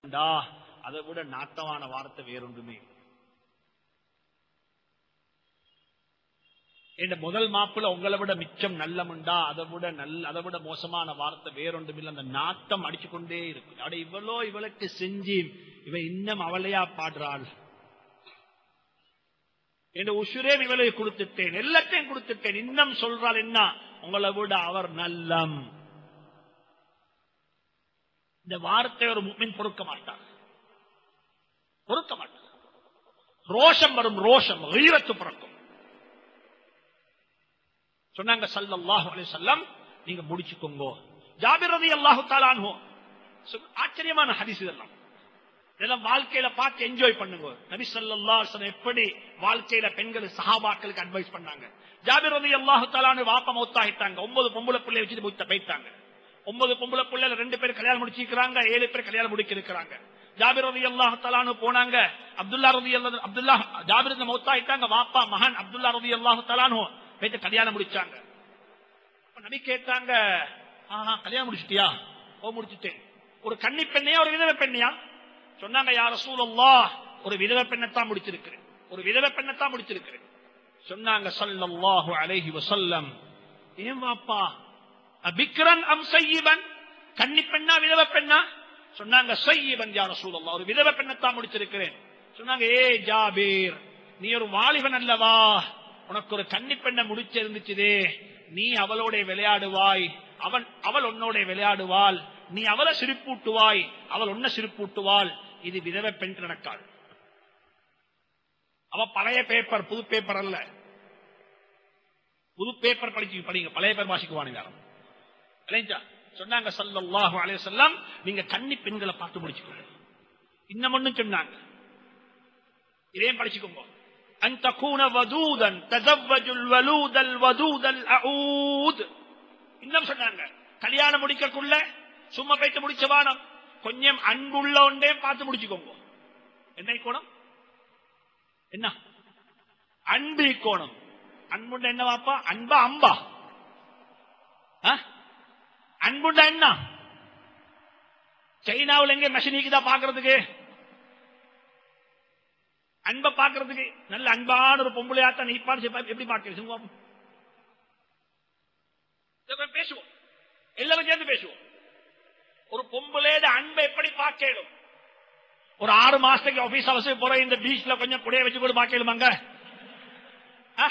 டா அதை விட நாட்டமான வார்த்தை வேறொன்றுமே இல்லை. என் முதல் மாப்பிள்ள உங்களை விட மிச்சம் நல்லமுண்டா அதை விட நல்ல அதை விட மோசமான வார்த்தை வேறொன்றும் இல்லை அந்த நாட்டம் அடிச்சு கொண்டே இருக்கு அட இவளோ இவளுக்கு செஞ்சு இவ இன்னும் அவளையா பாடுறாள் என் உசுரே இவளை கொடுத்துட்டேன் எல்லாத்தையும் கொடுத்துட்டேன் இன்னும் சொல்றாள் என்ன உங்களை விட அவர் நல்லம் இந்த வார்த்தை ஒரு முக்மின் பொறுக்க மாட்டார் பொறுக்க மாட்டார் ரோஷம் வரும் ரோஷம் ஈரத்து பிறக்கும் சொன்னாங்க சல்லல்லாஹு அலைஹி வஸல்லம் நீங்க முடிச்சுக்கோங்க ஜாபிர் ரலியல்லாஹு தஆலா அன்ஹு சு- ஆச்சரியமான ஹதீஸ் இதெல்லாம் இதெல்லாம் வாழ்க்கையில பார்த்து என்ஜாய் பண்ணுங்க நபி ஸல்லல்லாஹு அலைஹி வஸல்லம் எப்படி வாழ்க்கையில பெண்கள் சஹாபாக்களுக்கு அட்வைஸ் பண்ணாங்க ஜாபிர் ரலியல்லாஹு தஆலா அன்ஹு வாப்பா மௌத்தாயிட்டாங்க ஒன்பது பொம்பளை பிள்ளை வச்சுட்டு போய் போயிட்டாங்க ஒன்பது பொம்பளை பிள்ளைல ரெண்டு பேர் கல்யாணம் முடிச்சிருக்காங்க ஏழு பேர் கல்யாணம் முடிக்க இருக்கிறாங்க ஜாபிர் ரலியல்லாஹு தஆலா அன்ஹு போனாங்க அப்துல்லா ரலியல்லாஹு அப்துல்லா ஜாபிர் இந்த மௌத்தாயிட்டாங்க வாப்பா மகன் அப்துல்லா ரலியல்லாஹு தஆலா அன்ஹு போயிட்டு கல்யாணம் முடிச்சாங்க அப்ப நபி கேட்டாங்க ஆஹா கல்யாணம் முடிச்சிட்டியா ஓ முடிச்சிட்டேன் ஒரு கன்னி பெண்ணையா ஒரு விதவை பெண்ணையா சொன்னாங்க யார் ரசூலுல்லாஹ் ஒரு விதவை பெண்ணைத்தான் முடிச்சிருக்கிறேன் ஒரு விதவை பெண்ணைத்தான் முடிச்சிருக்கிறேன் சொன்னாங்க ஸல்லல்லாஹு அலைஹி வஸல்லம் ஏன் வாப்பா அபிக்ரன் அம் சையிபன் கன்னி பெண்ணா விதவை பெண்ணா சொன்னாங்க சையிபன் யா ரசூலுல்லாஹ் ஒரு விதவை பெண்ணைத்தான் முடிச்சிருக்கிறேன் சொன்னாங்க ஏ ஜாபீர் நீ ஒரு வாலிபன் அல்லவா உனக்கு ஒரு கன்னி பெண்ணை முடிச்சிருந்துச்சுதே நீ அவளோட விளையாடுவாய் அவன் அவள் உன்னோட விளையாடுவாள் நீ அவளை சிரிப்பூட்டுவாய் அவள் உன்னை சிரிப்பூட்டுவாள் இது விதவை பெண் நடக்காது அவ பழைய பேப்பர் புது பேப்பர் அல்ல புது பேப்பர் படிச்சு படிங்க பழைய பேர் வாசிக்குவானுங்க இல்லைங்களா? சொன்னாங்க ஸல்லல்லாஹு அலைஹி வஸல்லம் நீங்க கன்னி பெண்களை பார்த்து முடிச்சுக்கோங்க இன்னும் ஒண்ணும் சொன்னாங்க இதையும் படிச்சுக்கோங்க أن تكون ودودا تزوج الولود الودود الأعود இன்னும் சொன்னாங்க கல்யாணம் முடிக்கக்குள்ள சும்மா போயிட்டு முடிச்ச வானம் கொஞ்சம் அன்புள்ள ஒன்றே பார்த்து முடிச்சுக்கோங்க என்ன கோணம் என்ன அன்பு கோணம் அன்புண்ட என்ன வாப்பா அன்பா அம்பா ஆ? அன்புண்டா என்ன சைனாவில் எங்க மெஷினிக்கு தான் பாக்குறதுக்கு அன்பை பாக்குறதுக்கு நல்ல அன்பான ஒரு பொம்பளையாத்தான் நீ பாடு எப்படி பாக்குறது சொல்லுங்க பாப்போம். இதை பேசுவோம் எல்லாரும் சேர்ந்து பேசுவோம் ஒரு பொம்பளையோட அன்பை எப்படி பார்க்கணும் ஒரு ஆறு மாசத்துக்கு ஆபீஸ் அவசியம் போற இந்த பீச்ல கொஞ்சம் குடைய வச்சு கூட பார்க்கலுமாங்க ஆ?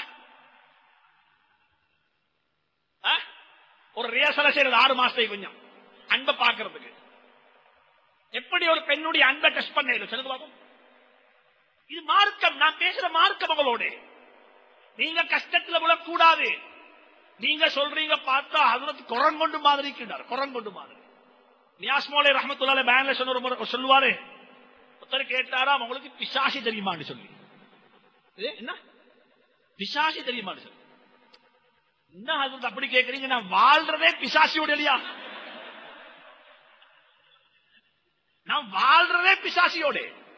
ஆ? ஒரு ரியாசல செய்யறது ஆறு மாசத்துக்கு கொஞ்சம் அன்பை பார்க்கறதுக்கு எப்படி ஒரு பெண்ணுடைய அன்பை டெஸ்ட் பண்ண சொல்லுங்க பாப்போம் இது மார்க்கம் நான் பேசுற மார்க்கம் உங்களோட நீங்க கஷ்டத்துல விழக்கூடாது நீங்க சொல்றீங்க பார்த்தா ஹசரத் குரங்கொண்டு மாதிரி இருக்கின்றார் குரங்கொண்டு மாதிரி நியாஸ்மோலே ரஹமத்துல்லால பேன்ல சொன்ன ஒரு முறை சொல்லுவாரு ஒருத்தர் கேட்டாராம் உங்களுக்கு பிசாசி தெரியுமான்னு சொல்லி இது என்ன பிசாசி தெரியுமான்னு சொல்லி என்ன ஹசரத் அப்படி கேக்குறீங்க நான் வாழ்றதே பிசாசியோட இல்லையா நான் வாழ்றதே பிசாசியோட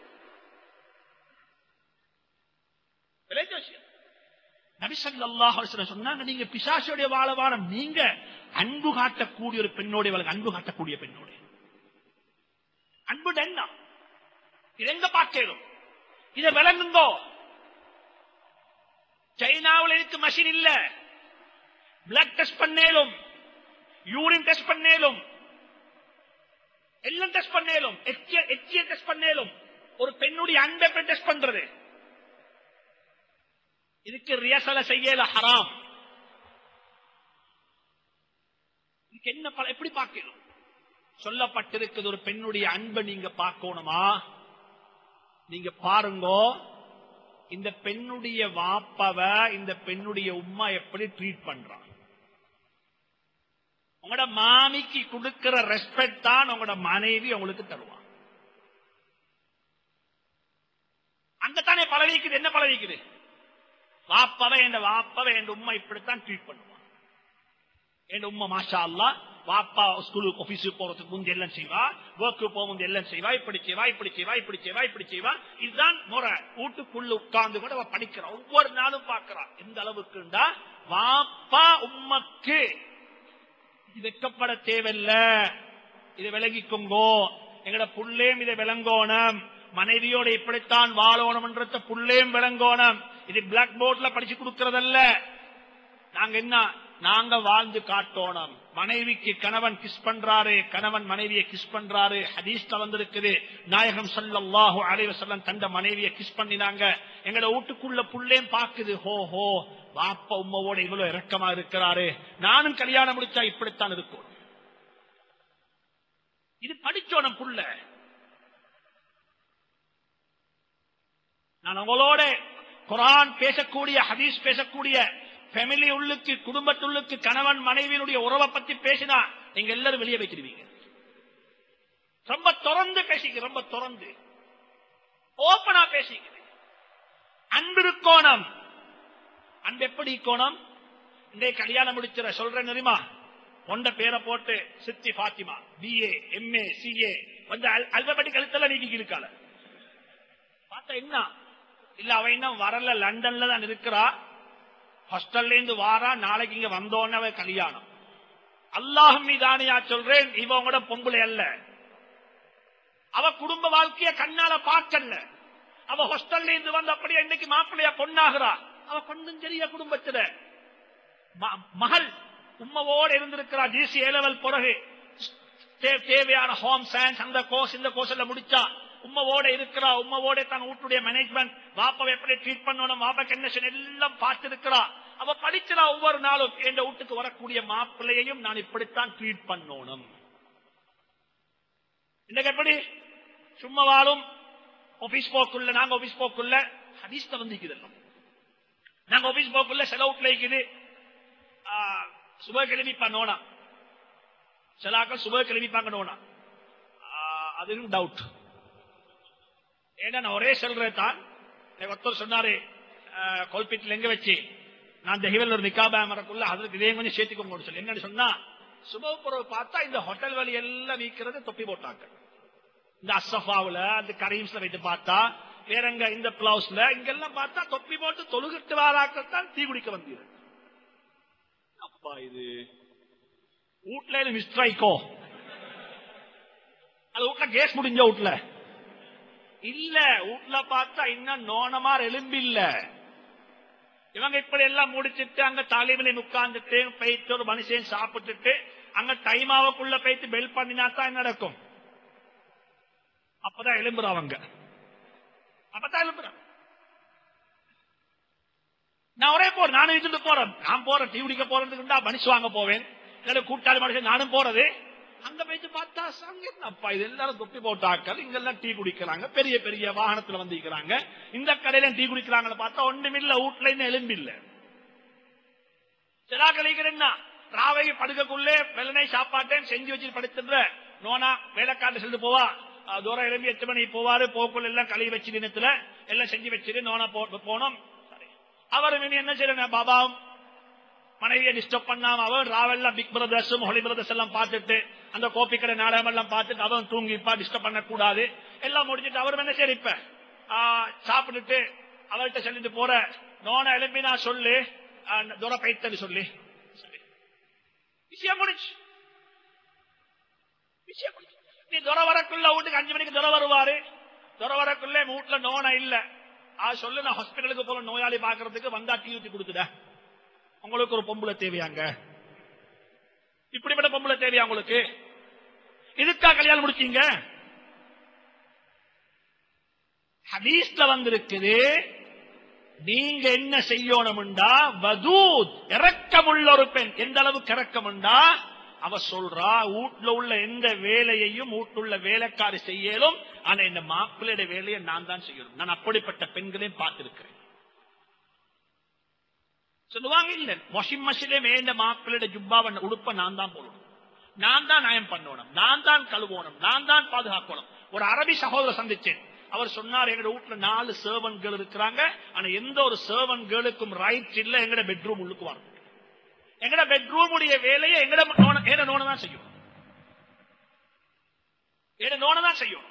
விளைஞ்ச விஷயம் நபி ஸல்லல்லாஹு அலைஹி வஸல்லம் சொன்னாங்க நீங்க பிசாசுடைய வாழவானம் நீங்க அன்பு காட்டக்கூடிய ஒரு பெண்ணோட இவளுக்கு அன்பு காட்டக்கூடிய பெண்ணோட அன்பு என்ன இது எங்க பார்க்கணும் இதை விளங்குங்கோ சைனாவில் இருக்கு மஷின் இல்ல பிளட் டெஸ்ட் பண்ணேலும் யூரின் டெஸ்ட் பண்ணேலும் எல்லாம் டெஸ்ட் பண்ணேலும் எச்சிய டெஸ்ட் பண்ணேலும் ஒரு பெண்ணுடைய அன்பை எப்படி டெஸ்ட் பண்றது இதுக்கு ரியசல செய்யல ஹராம் இதுக்கு என்ன பல- எப்படி பார்க்கணும் சொல்லப்பட்டிருக்குது ஒரு பெண்ணுடைய அன்பை நீங்க பார்க்கணுமா நீங்க பாருங்க இந்த பெண்ணுடைய வாப்பவ இந்த பெண்ணுடைய உம்மா எப்படி ட்ரீட் பண்றான் உங்களோட மாமிக்கு கொடுக்கிற ரெஸ்பெக்ட் தான் உங்களோட மனைவி உங்களுக்கு தருவான் அங்கத்தானே பழகிக்குது என்ன பழகிக்குது வாப்பவை என் வாப்பவை என் உம்மா இப்படித்தான் ட்ரீட் பண்ணுவான் என் உம்மா மாஷா அல்லா வாப்பா ஸ்கூலுக்கு ஆபீஸுக்கு போறதுக்கு முந்தி எல்லாம் செய்வா ஒர்க்கு போக முந்தி எல்லாம் செய்வா இப்படி செய்வா இப்படி செய்வா இப்படி செய்வா இப்படி செய்வா இதுதான் முறை வீட்டுக்குள்ள உட்கார்ந்து கூட அவ படிக்கிறா ஒவ்வொரு நாளும் பார்க்கிறா எந்த அளவுக்குண்டா வாப்பா உம்மக்கு இது வெக்கப்பட தேவையில்ல இதை விலகிக்கோங்கோ எங்கட புள்ளேம் இதை விளங்கோணம் மனைவியோட இப்படித்தான் வாழணும்ன்றத புள்ளேம் விளங்கோணம் இது பிளாக் போர்ட்ல படிச்சு கொடுக்கறதல்ல நாங்க என்ன நாங்க வாழ்ந்து காட்டோணும் மனைவிக்கு கணவன் கிஸ் பண்றாரு கணவன் மனைவியை கிஸ் பண்றாரு ஹதீஸ்ல வந்திருக்குது நாயகம் ஸல்லல்லாஹு அலைஹி வஸல்லம் தந்த மனைவியை கிஸ் பண்ணினாங்க எங்கட வீட்டுக்குள்ள புள்ளேம் பாக்குது ஹோ ஹோ பாப்பா உம்மாவோட இவ்வளவு இரக்கமா இருக்கிறாரு நானும் கல்யாணம் முடிச்சா இப்படித்தான் இருக்கும் இது படிச்சோனம் புள்ள நான் அவளோட குரான் பேசக்கூடிய ஹதீஸ் பேசக்கூடிய ஃபேமிலி உள்ளுக்கு குடும்பத்துள்ளுக்கு கணவன் மனைவியினுடைய உறவை பத்தி பேசினா நீங்க எல்லாரும் வெளியே வைக்கிறீங்க ரொம்ப திறந்து பேசிக்க ரொம்ப திறந்து ஓப்பனா பேசிக்க அன்பு இருக்கோணம் அன்பு எப்படி கோணம் இன்றைய கல்யாணம் முடிச்சிட சொல்றேன் தெரியுமா உண்ட பேரை போட்டு சித்தி பாத்திமா பிஏ எம்ஏ சிஏ வந்து அல்பபடி கழுத்தெல்லாம் நீக்கி இருக்காள பார்த்தா என்ன இல்ல அவ இன்னும் வரல லண்டன்ல தான் இருக்கிறா ஹாஸ்டல்ல இருந்து வாரா நாளைக்கு இங்க வந்தோன்னு அவ கல்யாணம் அல்லாஹ் மீதானியா சொல்றேன் இவ உங்களோட பொம்பளை அல்ல அவ குடும்ப வாழ்க்கைய கண்ணால பார்க்கல அவ ஹாஸ்டல்ல இருந்து வந்து அப்படியே இன்னைக்கு மாப்பிள்ளையா பொண்ணாகிறா அவ கொஞ்சம் தெரிய குடும்பத்துல ம- மகள் உம்மவோடு இருந்திருக்கிறா டிசி ஏலவல் பிறகு தே- தேவையான ஹோம் சயின்ஸ் அந்த கோர்ஸ் இந்த கோர்ஸ் எல்லாம் முடிச்சா உம்மவோட இருக்கிறா உம்மவோட தன் வீட்டுடைய மேனேஜ்மெண்ட் வாப்பாவை எப்படி ட்ரீட் பண்ணணும் வாப்பாக்கு என்ன செய்யணும் எல்லாம் பார்த்திருக்கிறா அவ படிக்கிறா ஒவ்வொரு நாளும் என் வீட்டுக்கு வரக்கூடிய மாப்பிள்ளையையும் நான் இப்படித்தான் ட்ரீட் பண்ணணும் இன்னைக்கு எப்படி சும்மா வாழும் ஆபீஸ் போக்குள்ள நாங்க ஆபீஸ் போக்குள்ள ஹதீஸ்ல வந்து இதெல்லாம் நாங்க ஆபீஸ் போக்குள்ள செலவுட்ல இருக்குது சுப கிளம்பி பண்ணோனா சிலாக்கள் சுப கிளம்பி பார்க்கணும்னா அதுவும் டவுட் ஏன்னா நான் ஒரே சொல்றேன் தான் எனக்கு ஒருத்தர் சொன்னாரு கோல்பீட்டில் எங்க வச்சு நான் தெஹிவல் ஒரு நிக்காபா மரக்குள்ள அதுக்கு இதே கொஞ்சம் சேர்த்துக்கோங்க சொல்லி என்னன்னு சொன்னா சுபபுறவு பார்த்தா இந்த ஹோட்டல் வழி எல்லாம் வீக்கிறது தொப்பி போட்டாங்க இந்த அசஃபாவுல அந்த கரீம்ஸ்ல வைத்து பார்த்தா வேற எங்க இந்த பிளவுஸ்ல இங்கெல்லாம் பார்த்தா தொப்பி போட்டு தொழுகிட்டு வாராக்கத்தான் தீ குடிக்க வந்தீர்கள் அப்பா இது வீட்ல மிஸ்ட்ரைக்கோ அது வீட்ல கேஸ் முடிஞ்ச வீட்ல இல்ல வீட்ல பார்த்தா இன்னும் நோனமார் எலும்பு இல்ல இவங்க இப்படி எல்லாம் முடிச்சிட்டு அங்க தாலிபில உட்கார்ந்துட்டு போயிட்டு ஒரு மனுஷன் சாப்பிட்டுட்டு அங்க டைமாவுக்குள்ள போயிட்டு பெல் பண்ணினா தான் என்ன நடக்கும் அப்பதான் எலும்புறவங்க அப்பதான் எலும்புறாங்க நான் ஒரே போறேன் நானும் இருந்து போறேன் நான் போறேன் டீ குடிக்க போறதுக்கு மனுஷன் வாங்க போவேன் இல்ல கூட்டாளி மனுஷன் நானும் போறது அங்க போயிட்டு பார்த்தா சங்க அப்பா இது எல்லாரும் தொப்பி போட்டாக்கள் இங்கெல்லாம் டீ குடிக்கிறாங்க பெரிய பெரிய வாகனத்துல வந்திருக்கிறாங்க இந்த கடையில டீ குடிக்கிறாங்கன்னு பார்த்தா ஒண்ணுமில்ல வீட்டுல இன்னும் எலும்பில்ல சிலா கழிக்கிறேன்னா ராவை படுக்கக்குள்ளே வெள்ளனை சாப்பாட்டையும் செஞ்சு வச்சு படுத்துன்ற நோனா வேலைக்காட்டு சென்று போவா அஹ் தூரம் எழும்பி எட்டு மணி போவாரு போக்குள்ள எல்லாம் கழுவி வச்சு தினத்துல எல்லாம் செஞ்சு வச்சுட்டு நோனா போ- போனோம் சரி. அவர் இனி என்ன செய்யணும் பாபாவும் மனைவியை டிஸ்டர்ப் பண்ணாம அவன் ராவெல்லாம் பிக் பிரதர்ஸும் ஹொலி பிரதர்ஸ் எல்லாம் பார்த்துட்டு அந்த கோப்பி கடை நாடகம் எல்லாம் பார்த்துட்டு அவன் தூங்கிப்பா டிஸ்டர்ப் பண்ண கூடாது எல்லாம் முடிச்சிட்டு அவர் என்ன சரி இப்ப ஆ, சாப்பிட்டுட்டு அவர்கிட்ட சொல்லிட்டு போற நோன எழுப்பி நான் சொல்லு ஆ, துரை பைத்தன்னு சொல்லி சரி. விஷயம் முடிச்சு விஷயம் முடிச்சு நீ துரை வரக்குள்ள வீட்டுக்கு அஞ்சு மணிக்கு துரை வருவாரு துரை வரக்குள்ள வீட்டுல நோனா இல்ல ஆ சொல்லு நான் ஹாஸ்பிட்டலுக்கு போற நோயாளி பாக்குறதுக்கு வந்தா டீ ஊத்தி கொடுத்துட உங்களுக்கு ஒரு பொம்பளை தேவையாங்க இப்படிப்பட்ட பொம்பளை தேவையா உங்களுக்கு இதுக்கா கல்யாணம் முடிச்சீங்க ஹதீஸ்ல வந்திருக்குது நீங்க என்ன செய்யணும்டா வதூத் இறக்கமுள்ள ஒரு பெண் எந்த அளவுக்கு இறக்கமுண்டா அவ சொல்றா வீட்டுல உள்ள எந்த வேலையையும் வீட்டுள்ள வேலைக்காரி செய்யலும் ஆனா இந்த மாப்பிள்ளையோட வேலையை நான் தான் செய்யணும் நான் அப்படிப்பட்ட பெண்களையும் பார்த்திருக்கிறேன் சொல்லுவாங்க இல்ல வாஷிங் மிஷினே வேண்ட மாப்பிள்ளையோட ஜுப்பாவை உடுப்ப நான் தான் போடணும் நான் தான் நயம் பண்ணணும் நான் தான் கழுவணும் நான் தான் பாதுகாக்கணும் ஒரு அரபி சகோதரர் சந்திச்சேன் அவர் சொன்னார் எங்க வீட்டுல நாலு சர்வன் கேர்ள் இருக்கிறாங்க ஆனா எந்த ஒரு சர்வன் கேர்ளுக்கும் ரைட் இல்ல எங்கட பெட்ரூம் உள்ளுக்கு வரும் எங்கட பெட்ரூம் உடைய வேலையை எங்கட நோன- ஏன நோன தான் செய்யும் ஏன நோன தான் செய்யும்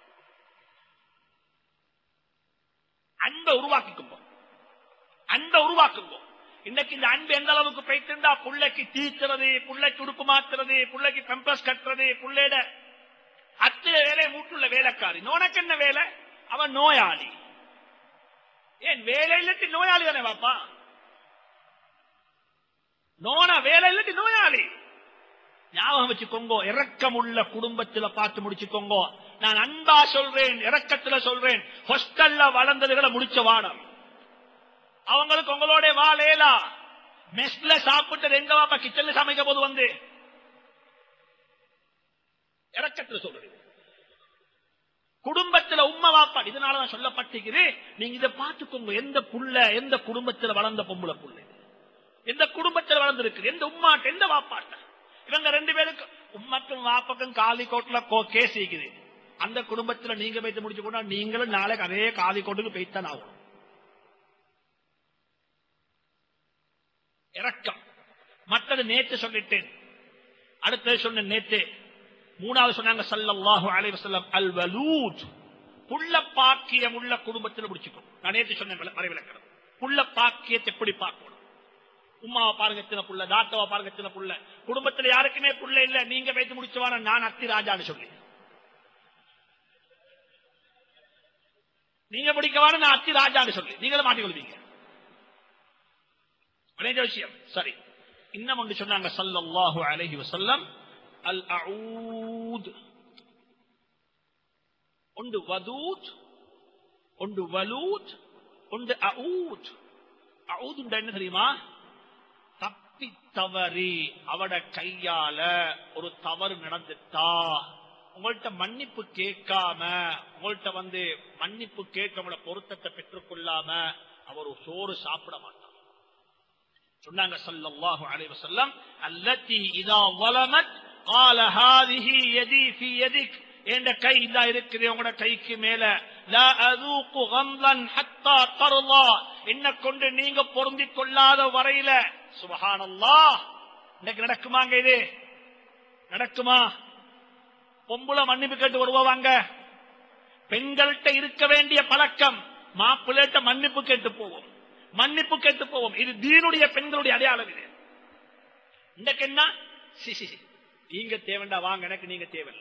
அன்பை உருவாக்கிக்கும்போ அன்பை உருவாக்குங்கோ இன்னைக்கு இந்த அன்பு எந்த அளவுக்கு போயிட்டுண்டா புள்ளைக்கு தீத்துறது புள்ளைக்கு உடுப்பு மாத்துறது புள்ளைக்கு பெம்பஸ் கட்டுறது புள்ளையிட அத்தனை வேலை மூட்டுள்ள வேலைக்காரி உனக்கு என்ன வேலை அவன் நோயாளி ஏன் வேலை இல்லாட்டி நோயாளி தானே பாப்பா நோனா வேலை இல்லாட்டி நோயாளி ஞாபகம் வச்சுக்கோங்க இறக்கமுள்ள குடும்பத்துல பார்த்து முடிச்சுக்கோங்க நான் அன்பா சொல்றேன் இறக்கத்துல சொல்றேன் ஹாஸ்டல்ல வளர்ந்ததுகளை முடிச்ச வானம் அவங்களுக்கு உங்களோட வாழேலா மெஸ்ல சாப்பிட்டது எங்க வாப்பா கிச்சன்ல சமைக்க போது வந்து இறக்கத்துல சொல்றேன் குடும்பத்துல உம்மா வாப்பா இதனாலதான் சொல்லப்பட்டிருக்குது நீங்க இதை பார்த்துக்கோங்க எந்த புள்ள எந்த குடும்பத்துல வளர்ந்த பொம்பளை புள்ள இது? எந்த குடும்பத்தில் வளர்ந்திருக்கு எந்த உம்மாட்ட எந்த வாப்பாட்ட இவங்க ரெண்டு பேருக்கு உம்மக்கும் வாப்பக்கும் காலி கோட்டுல கேஸ் இருக்குது அந்த குடும்பத்துல நீங்க வைத்து முடிச்சு கொண்டா நீங்களும் நாளைக்கு அதே காலி கோட்டுக்கு போய்த்தான் ஆகணும் இறக்கம் மற்றது நேற்று சொல்லிட்டேன் அடுத்தது சொன்ன நேற்று மூணாவது சொன்னாங்க சல்லல்லாஹு அலைஹி வஸல்லம் அல் வலூத் புள்ள பாக்கியம் உள்ள குடும்பத்தில் முடிச்சுக்கணும் நான் நேற்று சொன்னேன் மறைவிலக்கணம் புள்ள பாக்கியத்தை எப்படி பார்க்கணும் உமாவை பாருங்க எத்தனை புள்ள தாத்தாவை பாருங்க எத்தனை புள்ள குடும்பத்துல யாருக்குமே புள்ள இல்ல நீங்க வைத்து முடிச்சவான நான் அத்தி ராஜான்னு சொல்லி நீங்க பிடிக்கவான நான் அத்தி ராஜான்னு சொல்லி நீங்களும் மாட்டிக்கொள்வீங்க அநேக விஷயம் சரி இன்னும் ஒன்று சொன்னாங்க சல்லல்லாஹு அலைஹி வஸல்லம் அல் அஊத் ஒன்று வதூத் ஒன்று வலூத் ஒன்று அஊத் அஊத் என்ன தெரியுமா தப்பி தவறி அவட கையால ஒரு தவறு நடந்துட்டா உங்கள்ட்ட மன்னிப்பு கேட்காம உங்கள்ட்ட வந்து மன்னிப்பு கேட்க பொருத்தத்தை பெற்றுக் கொள்ளாம அவர் ஒரு சோறு சாப்பிட மாட்டார் சொன்னாங்க ஸல்லல்லாஹு அலைஹி வஸல்லம் அல்லதி இதா ظلمت قال هذه يدي في يدك என்ற கை இதா இருக்குது உங்களோட கைக்கு மேல லா அதுகு கம்லன் ஹத்தா தர்லா என்ன கொண்டு நீங்க பொருந்திக் கொள்ளாத வரையில சுபஹானல்லாஹ் இன்னைக்கு நடக்குமாங்க இது நடக்குமா பொம்புல மன்னிப்பு கேட்டு வருவாங்க பெண்கள்கிட்ட இருக்க வேண்டிய பழக்கம் மாப்பிள்ளைகிட்ட மன்னிப்பு கேட்டு போவோம் மன்னிப்பு கேட்டு போவோம் இது தீனுடைய பெண்களுடைய அடையாளம் இது இன்றைக்கு என்ன சி, சி, சி. நீங்க தேவண்டா வாங்க எனக்கு நீங்க தேவையில்லை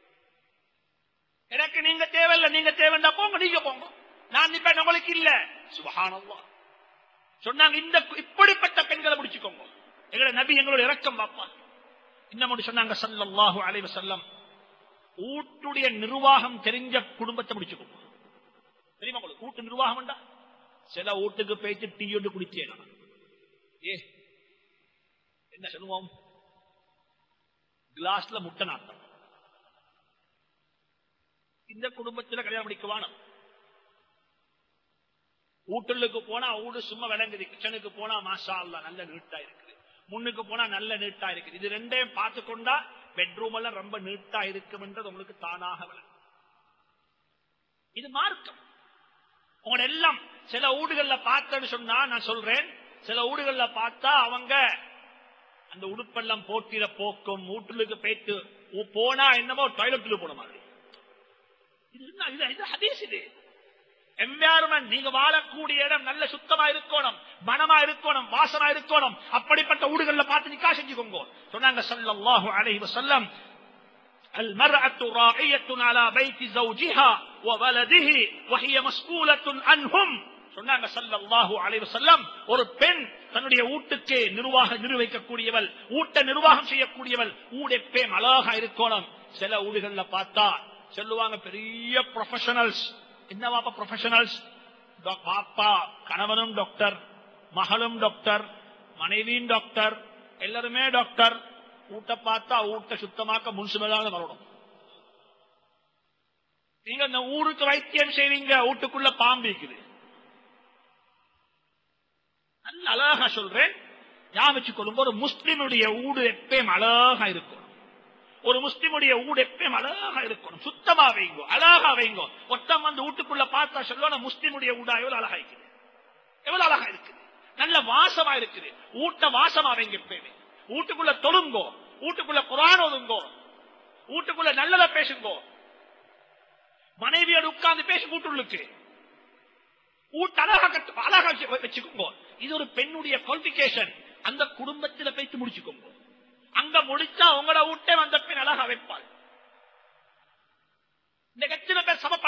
எனக்கு நீங்க தேவையில்லை நீங்க தேவண்டா போங்க நீங்க போங்க நான் இப்ப நம்மளுக்கு இல்ல சுபஹானல்லாஹ் சொன்னாங்க இந்த இப்படிப்பட்ட பெண்களை முடிச்சுக்கோங்க எங்களோட நபி எங்களோட இரக்கம் பாப்பா இன்னும் சொன்னாங்க ஸல்லல்லாஹு அலைஹி வஸல்லம் ஊட்டுடைய நிர்வாகம் தெரிஞ்ச குடும்பத்தை முடிச்சுக்கோங்க தெரியுமா உங்களுக்கு ஊட்டு நிர்வாகம் சில வீட்டுக்கு போயிட்டு டீ ஒன்று குடிச்சேன் ஏ என்ன சொல்லுவோம் கிளாஸ்ல முட்டை நாட்டம் இந்த குடும்பத்துல கல்யாணம் முடிக்க வேணும் ஊட்டலுக்கு போனா ஊடு சும்மா விளங்குது கிச்சனுக்கு போனா மாஷா அல்லா நல்ல நீட்டா இருக்குது முன்னுக்கு போனா நல்ல நீட்டா இருக்குது இது ரெண்டையும் பார்த்து கொண்டா பெட்ரூம் எல்லாம் ரொம்ப நீட்டா இருக்கும்ன்றது உங்களுக்கு தானாக விளங்கும் இது மார்க்கம் உங்களோட எல்லாம் சில ஊடுகள்ல பார்த்தேன்னு சொன்னா நான் சொல்றேன் சில ஊடுகள்ல பார்த்தா அவங்க அந்த உடுப்பெல்லாம் போட்டிர போக்கும் ஊட்டுலுக்கு போயிட்டு உ- போனா என்னமோ டாய்லெட்டுக்கு போன மாதிரி இது என்ன? இது இது ஹதீஸ் இது என்வாரன்மெண்ட் நீங்க வாழக்கூடிய இடம் நல்ல சுத்தமா இருக்கணும் மனமா இருக்கணும் வாசமா இருக்கணும் அப்படிப்பட்ட ஊடுகள்ல பார்த்து நிக்கா செஞ்சுக்கோங்க சொன்னாங்க ஸல்லல்லாஹு அலைஹி வஸல்லம் المرأة راعية على بيت زوجها وولده وهي مسؤولة عنهم சொன்னாங்க ஸல்லல்லாஹு அலைஹி வஸல்லம் ஒரு பெண் தன்னுடைய வீட்டுக்கு நிர்வாக நிர்வகிக்கக்கூடியவள் ஊட்ட நிர்வாகம் செய்யக்கூடியவள் ஊடெப்பே அழகா இருக்கணும் சில ஊடுகள்ல பார்த்தா சொல்லுவாங்க பெரிய ப்ரொஃபஷனல்ஸ் என்ன பாப்பா ப்ரொஃபஷனல்ஸ் பாப்பா கணவனும் டாக்டர் மகளும் டாக்டர் மனைவியும் டாக்டர் எல்லாருமே டாக்டர் ஊட்ட பார்த்தா ஊட்ட சுத்தமாக்க முன்சுமதான் வரணும் நீங்க இந்த ஊருக்கு வைத்தியம் செய்வீங்க வீட்டுக்குள்ள பாம்பு இருக்குது நல்ல அழகா சொல்றேன் ஞாபகம் வச்சுக்கொள்ளும் ஒரு முஸ்லிமுடைய ஊடு எப்பயும் அழகா இருக்கும் ஒரு முஸ்லிமுடைய ஊடு எப்பயும் அழகா இருக்கணும் சுத்தமா வைங்கோ அழகா வைங்கோ ஒருத்தம் வந்து வீட்டுக்குள்ள பார்த்தா சொல்லணும் முஸ்லிமுடைய ஊடா எவ்வளவு அழகா இருக்குது எவ்வளவு அழகா இருக்குது நல்ல வாசமா இருக்குது ஊட்ட வாசமா வைங்க எப்பயுமே வீட்டுக்குள்ள தொழுங்கோ வீட்டுக்குள்ள குரான் ஒதுங்கோ வீட்டுக்குள்ள நல்லதா பேசுங்கோ மனைவியோட உட்கார்ந்து பேசி வீட்டுள்ளுக்கு வீட்டு அழகா கட்டு அழகா வச்சு- வச்சுக்கோங்க இது ஒரு பெண்ணுடைய குவாலிபிகேஷன் அந்த குடும்பத்தில் போயிட்டு முடிச்சுக்கோங்க அங்க முடிச்சா உங்களோட வீட்டை வந்த பெண் அழகா வைப்பாள் இந்த எத்தனை பேர் சம